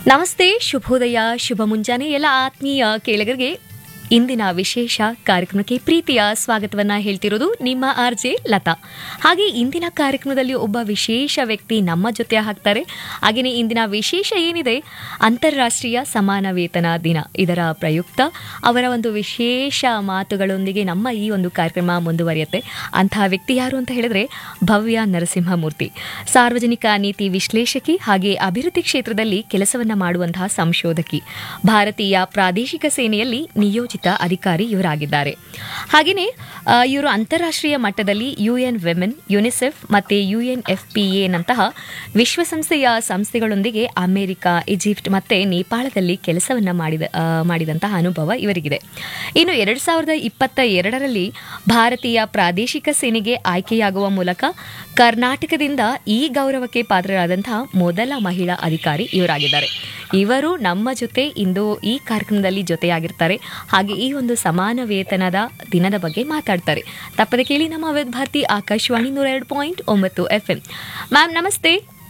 ನಮಸ್ತೆ ಶುಭೋದಯ ಶುಭ ಮುಂಜಾನೆ ಎಲ್ಲ ಆತ್ಮೀಯ ಕೇಳಗರಿಗೆ ಇಂದಿನ ವಿಶೇಷ ಕಾರ್ಯಕ್ರಮಕ್ಕೆ ಪ್ರೀತಿಯ ಸ್ವಾಗತವನ್ನ ಹೇಳ್ತಿರೋದು ನಿಮ್ಮ ಆರ್ ಜೆ ಲತಾ ಹಾಗೆ ಇಂದಿನ ಕಾರ್ಯಕ್ರಮದಲ್ಲಿ ಒಬ್ಬ ವಿಶೇಷ ವ್ಯಕ್ತಿ ನಮ್ಮ ಜೊತೆ ಹಾಕ್ತಾರೆ ಹಾಗೆಯೇ ಇಂದಿನ ವಿಶೇಷ ಏನಿದೆ ಅಂತಾರಾಷ್ಟ್ರೀಯ ಸಮಾನ ವೇತನ ದಿನ ಇದರ ಪ್ರಯುಕ್ತ ಅವರ ಒಂದು ವಿಶೇಷ ಮಾತುಗಳೊಂದಿಗೆ ನಮ್ಮ ಈ ಒಂದು ಕಾರ್ಯಕ್ರಮ ಮುಂದುವರಿಯುತ್ತೆ ಅಂತಹ ವ್ಯಕ್ತಿ ಯಾರು ಅಂತ ಹೇಳಿದ್ರೆ ಭವ್ಯ ನರಸಿಂಹಮೂರ್ತಿ ಸಾರ್ವಜನಿಕ ನೀತಿ ವಿಶ್ಲೇಷಕಿ ಹಾಗೆ ಅಭಿವೃದ್ಧಿ ಕ್ಷೇತ್ರದಲ್ಲಿ ಕೆಲಸವನ್ನ ಮಾಡುವಂತಹ ಸಂಶೋಧಕಿ ಭಾರತೀಯ ಪ್ರಾದೇಶಿಕ ಸೇನೆಯಲ್ಲಿ ನಿಯೋಜಿತ ಅಧಿಕಾರಿ ಇವರಾಗಿದ್ದಾರೆ ಹಾಗೆಯೇ ಆ, ಇವರು ಅಂತಾರಾಷ್ಟ್ರೀಯ ಮಟ್ಟದಲ್ಲಿ ಯುಎನ್ ವೆಮೆನ್ ಯುನಿಸೆಫ್ ಮತ್ತೆ ಯುಎನ್ ಎಫ್ ಪಿ ನಂತಹ ವಿಶ್ವಸಂಸ್ಥೆಯ ಸಂಸ್ಥೆಗಳೊಂದಿಗೆ ಅಮೆರಿಕ ಈಜಿಪ್ಟ್ ಮತ್ತೆ ನೇಪಾಳದಲ್ಲಿ ಕೆಲಸವನ್ನ ಮಾಡಿದ ಆ, ಮಾಡಿದಂತಹ ಅನುಭವ ಇವರಿಗಿದೆ ಇನ್ನು ಎರಡ್ ಸಾವಿರದ ಇಪ್ಪತ್ತ ಎರಡರಲ್ಲಿ ಭಾರತೀಯ ಪ್ರಾದೇಶಿಕ ಸೇನೆಗೆ ಆಯ್ಕೆಯಾಗುವ ಮೂಲಕ ಕರ್ನಾಟಕದಿಂದ ಈ ಗೌರವಕ್ಕೆ ಪಾತ್ರರಾದಂತಹ ಮೊದಲ ಮಹಿಳಾ ಅಧಿಕಾರಿ ಇವರಾಗಿದ್ದಾರೆ ಇವರು ನಮ್ಮ ಜೊತೆ ಇಂದು ಈ ಕಾರ್ಯಕ್ರಮದಲ್ಲಿ ಜೊತೆಯಾಗಿರ್ತಾರೆ ಹಾಗೆ ಈ ಒಂದು ಸಮಾನ ವೇತನದ ದಿನದ ಬಗ್ಗೆ ಮಾತಾಡ್ತಾರೆ ತಪ್ಪದೆ ಕೇಳಿ ನಮ್ಮ ವಿದ್ ಭಾರತಿ ಆಕಾಶವಾಣಿ ನೂರ ಎರಡು ಪಾಯಿಂಟ್ ಒಂಬತ್ತು ಎಫ್ ಎಂ ಮ್ಯಾಮ್ ನಮಸ್ತೆ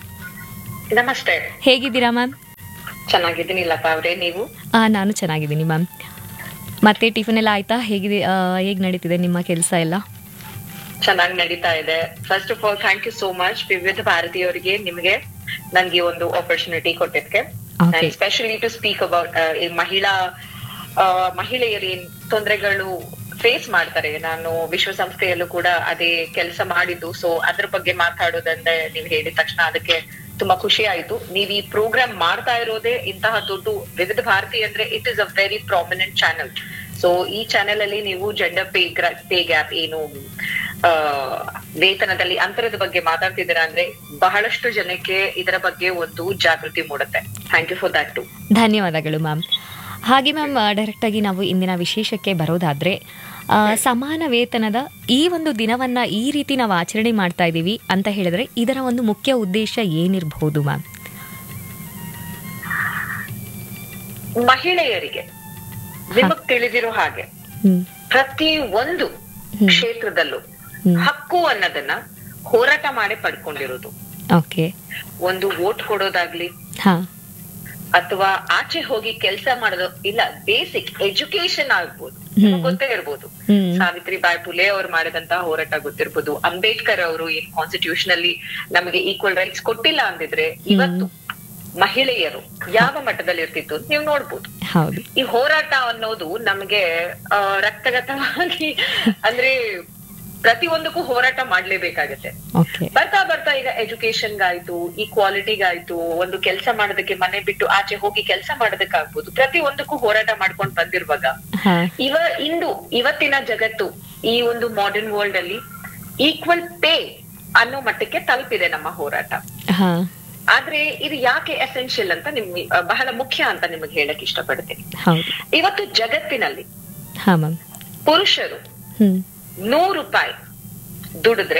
ನಮಸ್ತೆ ಹೇಗಿದ್ದೀರಾ ಮ್ಯಾಮ್ ಚೆನ್ನಾಗಿದ್ದೀನಿ ಲತಾ ಅವ್ರೆ ನೀವು ಆ, ನಾನು ಚೆನ್ನಾಗಿದ್ದೀನಿ ಮ್ಯಾಮ್ ಮತ್ತೆ ಟಿಫನ್ ಎಲ್ಲ ಆಯ್ತಾ ಹೇಗಿದೆ ಹೇಗೆ ನಡೀತಿದೆ ನಿಮ್ಮ ಕೆಲಸ ಎಲ್ಲ ಚೆನ್ನಾಗಿ ನಡೀತಾ ಇದೆ first of all thank you so much Vividh ಭಾರತೀಯವರಿಗೆ ನಿಮಗೆ ನನ್ಗೆ ಒಂದು ಆಪರ್ಚುನಿಟಿ ಕೊಟ್ಟಿದ್ಕೆ Okay. Specially to speak about ಮಹಿಳಾ ಆ, ಮಹಿಳೆಯರು ಏನ್ ತೊಂದರೆಗಳು ಫೇಸ್ ಮಾಡ್ತಾರೆ ನಾನು ವಿಶ್ವಸಂಸ್ಥೆಯಲ್ಲೂ ಕೂಡ ಅದೇ ಕೆಲಸ ಮಾಡಿದ್ದು ಸೊ ಅದ್ರ ಬಗ್ಗೆ ಮಾತಾಡೋದಂದ್ರೆ ನೀವು ಹೇಳಿದ ತಕ್ಷಣ ಅದಕ್ಕೆ ತುಂಬಾ ಖುಷಿ ಆಯ್ತು ನೀವು ಈ ಪ್ರೋಗ್ರಾಮ್ ಮಾಡ್ತಾ ಇರೋದೇ ಇಂತಹ ದೊಡ್ಡ ವಿವಿಧ ಭಾರತಿ ಅಂದ್ರೆ it is a very prominent channel so ಈ ಚಾನೆಲ್ ಅಲ್ಲಿ ನೀವು ಜೆಂಡರ್ ಪೇ ಪೇ ಗ್ಯಾಪ್ ಏನು ಆ, ವೇತನದಲ್ಲಿ ಅಂತರದ ಬಗ್ಗೆ ಮಾತಾಡ್ತಿದ್ದೀರಾ ಅಂದ್ರೆ ಬಹಳಷ್ಟು ಜನಕ್ಕೆ ಇದರ ಬಗ್ಗೆ ಒಂದು ಜಾಗೃತಿ ಮೂಡುತ್ತೆ thank you for that too ಧನ್ಯವಾದಗಳು ಮ್ಯಾಮ್ ಹಾಗೆ ಮ್ಯಾಮ್ ಡೈರೆಕ್ಟಾಗಿ ನಾವು ಇಂದಿನ ವಿಶೇಷಕ್ಕೆ ಬರೋದಾದ್ರೆ ಆ, ಸಮಾನ ವೇತನದ ಈ ಒಂದು ದಿನವನ್ನ ಈ ರೀತಿ ನಾವು ಆಚರಣೆ ಮಾಡ್ತಾ ಇದ್ದೀವಿ ಅಂತ ಹೇಳಿದ್ರೆ ಇದರ ಒಂದು ಮುಖ್ಯ ಉದ್ದೇಶ ಏನಿರಬಹುದು ಮ್ಯಾಮ್ ಮಹಿಳೆಯರಿಗೆ ನಿಮಗ್ ತಿಳಿದಿರೋ ಹಾಗೆ ಹ್ಮ್ ಪ್ರತಿ ಒಂದು ಹ್ಮ್. ಕ್ಷೇತ್ರದಲ್ಲೂ ಹ್ಮ್. ಹಕ್ಕು ಅನ್ನೋದನ್ನ ಹೋರಾಟ ಮಾಡಿ ಪಡ್ಕೊಂಡಿರೋದು ಓಕೆ ಒಂದು ವೋಟ್ ಕೊಡೋದಾಗ್ಲಿ ಹಾ ಅಥವಾ ಆಚೆ ಹೋಗಿ ಕೆಲಸ ಮಾಡೋದು ಇಲ್ಲ ಬೇಸಿಕ್ ಎಜುಕೇಶನ್ ಆಗ್ಬೋದು ಹ್ಮ್. ನಿಮಗ್ ಗೊತ್ತೇ ಇರ್ಬೋದು ಹ್ಮ್. ಸಾವಿತ್ರಿ ಬಾಯಿ ಫುಲೆ ಅವ್ರು ಮಾಡಿದಂತಹ ಹೋರಾಟ ಗೊತ್ತಿರ್ಬೋದು ಅಂಬೇಡ್ಕರ್ ಅವರು ಏನ್ ಕಾನ್ಸ್ಟಿಟ್ಯೂಷನ್ ಅಲ್ಲಿ ನಮಗೆ ಈಕ್ವಲ್ ರೈಟ್ಸ್ ಕೊಟ್ಟಿಲ್ಲ ಅಂದಿದ್ರೆ ಇವತ್ತು ಮಹಿಳೆಯರು ಯಾವ ಮಟ್ಟದಲ್ಲಿ ಇರ್ತಿತ್ತು ಅಂತ ನೀವು ನೋಡ್ಬೋದು ಹೌದು ಈ ಹೋರಾಟ ಅನ್ನೋದು ನಮ್ಗೆ ಆ, ರಕ್ತಗತವಾಗಿ ಅಂದ್ರೆ ಪ್ರತಿಯೊಂದಕ್ಕೂ ಹೋರಾಟ ಮಾಡ್ಲೇಬೇಕಾಗತ್ತೆ ಓಕೆ ಬರ್ತಾ ಬರ್ತಾ ಈಗ ಎಜುಕೇಶನ್ಗಾಯ್ತು ಈಕ್ವಾಲಿಟಿಗಾಯ್ತು ಒಂದು ಕೆಲಸ ಮಾಡೋದಕ್ಕೆ ಮನೆ ಬಿಟ್ಟು ಆಚೆ ಹೋಗಿ ಕೆಲಸ ಮಾಡೋದಕ್ಕಾಗ್ಬೋದು ಪ್ರತಿ ಒಂದಕ್ಕೂ ಹೋರಾಟ ಮಾಡ್ಕೊಂಡ್ ಬಂದಿರುವಾಗ ಹಾ ಇವ ಇಂದು ಇವತ್ತಿನ ಜಗತ್ತು ಈ ಒಂದು ಮಾಡರ್ನ್ ವರ್ಲ್ಡ್ ಅಲ್ಲಿ ಈಕ್ವಲ್ ಪೇ ಅನ್ನೋ ಮಟ್ಟಕ್ಕೆ ತಲುಪಿದೆ ನಮ್ಮ ಹೋರಾಟ ಹಾ ಆದ್ರೆ ಇದು ಯಾಕೆ ಎಸೆನ್ಷಿಯಲ್ ಅಂತ ನಿಮ್ ಬಹಳ ಮುಖ್ಯ ಅಂತ ನಿಮಗೆ ಹೇಳಕ್ ಇಷ್ಟಪಡ್ತೀನಿ ಹೌದು ಇವತ್ತು ಜಗತ್ತಿನಲ್ಲಿ ಹಾ ಮ್ಯಾಮ್ ಪುರುಷರು ಹ್ಮ್ ನೂರು ರೂಪಾಯಿ ದುಡಿದ್ರೆ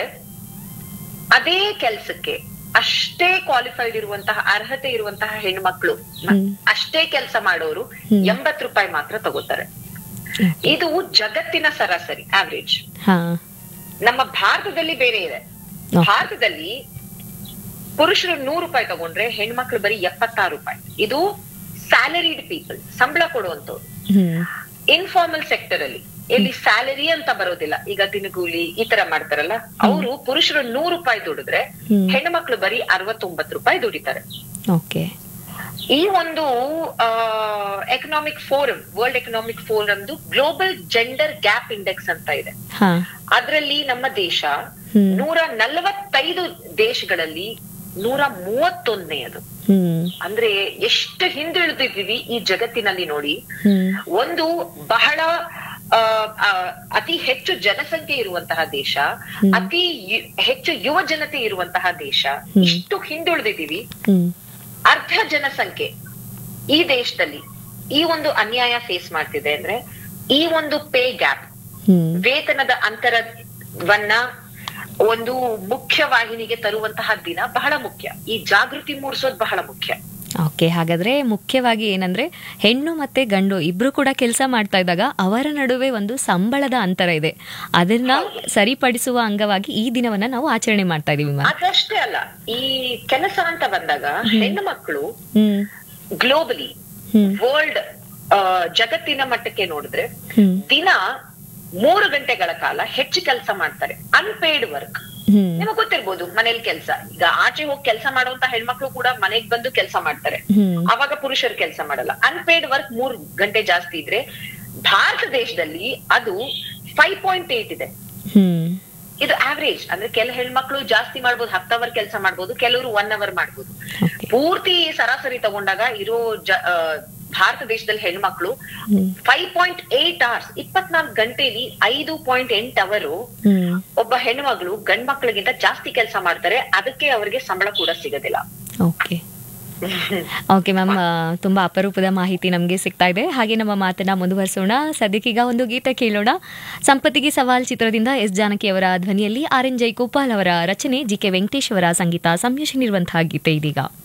ಅದೇ ಕೆಲ್ಸಕ್ಕೆ ಅಷ್ಟೇ ಕ್ವಾಲಿಫೈಡ್ ಇರುವಂತಹ ಅರ್ಹತೆ ಇರುವಂತಹ ಹೆಣ್ಮಕ್ಳು ಹ್ಮ್. ಅಷ್ಟೇ ಕೆಲಸ ಮಾಡೋರು ಹ್ಮ್. ಎಂಬತ್ ರೂಪಾಯಿ ಮಾತ್ರ ತಗೋತಾರೆ ಇದು ಜಗತ್ತಿನ ಸರಾಸರಿ ಆವ್ರೇಜ್ ಹಾ ನಮ್ಮ ಭಾರತದಲ್ಲಿ ಬೇರೆ ಇದೆ Okay. ಭಾರತದಲ್ಲಿ ಪುರುಷರು ನೂರು ರೂಪಾಯಿ ತಗೊಂಡ್ರೆ ಹೆಣ್ಮಕ್ಳು ಬರೀ ಎಪ್ಪತ್ತಾರು ರೂಪಾಯಿ ಇದು ಸ್ಯಾಲರಿಡ್ ಪೀಪಲ್ ಸಂಬಳ ಕೊಡುವಂತವ್ರು ಹ್ಮ್ ಇನ್ಫಾರ್ಮಲ್ ಸೆಕ್ಟರ್ ಅಲ್ಲಿ ಎಲ್ಲಿ ಸ್ಯಾಲರಿ ಅಂತ ಬರೋದಿಲ್ಲ ಈಗ ದಿನಗೂಲಿ ಈ ತರ ಮಾಡ್ತಾರಲ್ಲ ಅವರು ಪುರುಷರು ನೂರು ರೂಪಾಯಿ ದುಡಿದ್ರೆ ಹ್ಮ್. ಹೆಣ್ಮಕ್ಳು ಬರೀ ಅರವತ್ತೊಂಬತ್ತು ರೂಪಾಯಿ ದುಡಿತಾರೆ ಓಕೆ ಈ ಒಂದು ಎಕನಾಮಿಕ್ ಫೋರಂ ವರ್ಲ್ಡ್ ಎಕನಾಮಿಕ್ ಫೋರಮ್ದು ಗ್ಲೋಬಲ್ ಜೆಂಡರ್ ಗ್ಯಾಪ್ ಇಂಡೆಕ್ಸ್ ಅಂತ ಇದೆ ಹಾ ಅದ್ರಲ್ಲಿ ನಮ್ಮ ದೇಶ ಹ್ಮ್. ನೂರ ನಲವತ್ತೈದು ದೇಶಗಳಲ್ಲಿ ನೂರ ಮೂವತ್ತೊಂದನೆಯದು ಹ್ಮ್ ಅಂದ್ರೆ ಎಷ್ಟು ಹಿಂದುಳಿದಿದ್ದೀವಿ ಈ ಜಗತ್ತಿನಲ್ಲಿ ನೋಡಿ ಹ್ಮ್ ಒಂದು ಬಹಳ ಆ, ಆ, ಅತಿ ಹೆಚ್ಚು ಜನಸಂಖ್ಯೆ ಇರುವಂತಹ ದೇಶ ಅತಿ ಯು- ಹೆಚ್ಚು ಯುವ ಜನತೆ ಇರುವಂತಹ ದೇಶ ಇಷ್ಟು ಹಿಂದುಳಿದಿದ್ದೀವಿ ಹ್ಮ್ ಅರ್ಧ ಜನಸಂಖ್ಯೆ ಈ ದೇಶದಲ್ಲಿ ಈ ಒಂದು ಅನ್ಯಾಯ ಫೇಸ್ ಮಾಡ್ತಿದೆ ಅಂದ್ರೆ ಈ ಒಂದು ಪೇ ಗ್ಯಾಪ್ ಹ್ಮ್ ವೇತನದ ಅಂತರವನ್ನ ಒಂದು ಮುಖ್ಯ ವಾಹಿನಿಗೆ ತರುವಂತಹ ದಿನ ಬಹಳ ಮುಖ್ಯ ಈ ಜಾಗೃತಿ ಮೂಡಿಸೋದು ಬಹಳ ಮುಖ್ಯ ಓಕೆ ಹಾಗಾದ್ರೆ ಮುಖ್ಯವಾಗಿ ಏನಂದ್ರೆ ಹೆಣ್ಣು ಮತ್ತೆ ಗಂಡು ಇಬ್ರು ಕೂಡ ಕೆಲಸ ಮಾಡ್ತಾ ಇದ್ದಾಗ ಅವರ ನಡುವೆ ಒಂದು ಸಂಬಳದ ಅಂತರ ಇದೆ ಅದನ್ನ ಸರಿಪಡಿಸುವ ಅಂಗವಾಗಿ ಈ ದಿನವನ್ನ ನಾವು ಆಚರಣೆ ಮಾಡ್ತಾ ಇದೀವಿ ಮ್ಯಾಮ್ ಅದಷ್ಟೇ ಅಲ್ಲ ಈ ಕೆಲಸ ಅಂತ ಬಂದಾಗ ಹೆಣ್ಣು ಮಕ್ಕಳು ಹ್ಮ್ ಗ್ಲೋಬಲಿ ಹ್ಮ್ ವರ್ಲ್ಡ್ ಜಗತ್ತಿನ ಮಟ್ಟಕ್ಕೆ ನೋಡಿದ್ರೆ ಹ್ಮ್ ದಿನ ಮೂರು ಗಂಟೆಗಳ ಕಾಲ ಹೆಚ್ಚು ಕೆಲಸ ಮಾಡ್ತಾರೆ ಅನ್ಪೇಯ್ಡ್ ವರ್ಕ್ ಹ್ಮ್ ನಿಮಗೆ ಗೊತ್ತಿರ್ಬೋದು ಮನೇಲಿ ಕೆಲಸ ಈಗ ಆಚೆ ಹೋಗಿ ಕೆಲಸ ಮಾಡುವಂತ ಹೆಣ್ಮಕ್ಳು ಕೂಡ ಮನೆಗ್ ಬಂದು ಕೆಲಸ ಮಾಡ್ತಾರೆ ಹ್ಮ್ ಅವಾಗ ಪುರುಷರು ಕೆಲಸ ಮಾಡಲ್ಲ ಅನ್ಪೇಯ್ಡ್ ವರ್ಕ್ ಮೂರ್ ಗಂಟೆ ಜಾಸ್ತಿ ಇದ್ರೆ ಭಾರತ ದೇಶದಲ್ಲಿ ಅದು ಫೈವ್ ಪಾಯಿಂಟ್ ಏಟ್ ಇದೆ ಹ್ಮ್ ಇದು ಆವರೇಜ್ ಅಂದ್ರೆ ಕೆಲ ಹೆಣ್ಮಕ್ಳು ಜಾಸ್ತಿ ಮಾಡ್ಬೋದು ಹತ್ತು ಅವರ್ ಕೆಲಸ ಮಾಡ್ಬೋದು ಕೆಲವರು ಒನ್ ಅವರ್ ಮಾಡ್ಬೋದು ಓಕೆ ಪೂರ್ತಿ ಸರಾಸರಿ ತಗೊಂಡಾಗ ಇರೋ ಜ ಆ, ಭಾರತ ದೇಶದಲ್ಲಿ ಹೆಣ್ಮಕ್ಳು hmm five point eight hours ಇಪ್ಪತ್ನಾಲ್ಕು ಗಂಟೆಲಿ ಐದು ಪಾಯಿಂಟ್ ಎಂಟ್ ಅವರು ಹ್ಮ್ ಒಬ್ಬ ಹೆಣ್ಮಗಳು ಗಂಡ್ ಮಕ್ಳಿಗಿಂತ ಜಾಸ್ತಿ ಕೆಲಸ ಮಾಡ್ತಾರೆ ಅದಕ್ಕೆ ಅವರಿಗೆ ಸಂಬಳ ಕೂಡ ಸಿಗೋದಿಲ್ಲ ಓಕೆ ಓಕೆ ಮ್ಯಾಮ್ ತುಂಬಾ ಅಪರೂಪದ ಮಾಹಿತಿ ನಮಗೆ ಸಿಗ್ತಾ ಇದೆ ಹಾಗೆ ನಮ್ಮ ಮಾತನ್ನ ಮುಂದುವರಿಸೋಣ ಸದ್ಯಕ್ಕೀಗ ಒಂದು ಗೀತೆ ಕೇಳೋಣ ಸಂಪತ್ತಿಗೆ ಸವಾಲ್ ಚಿತ್ರದಿಂದ ಎಸ್ ಜಾನಕಿ ಅವರ ಧ್ವನಿಯಲ್ಲಿ ಆರ್ ಎನ್ ಜೈಗೋಪಾಲ್ ಅವರ ರಚನೆ ಜಿ ಕೆ ವೆಂಕಟೇಶ್ ಅವರ ಸಂಗೀತ ಸಂಯೋಜನೆ ಇರುವಂತಹ ಗೀತೆ ಇದೀಗ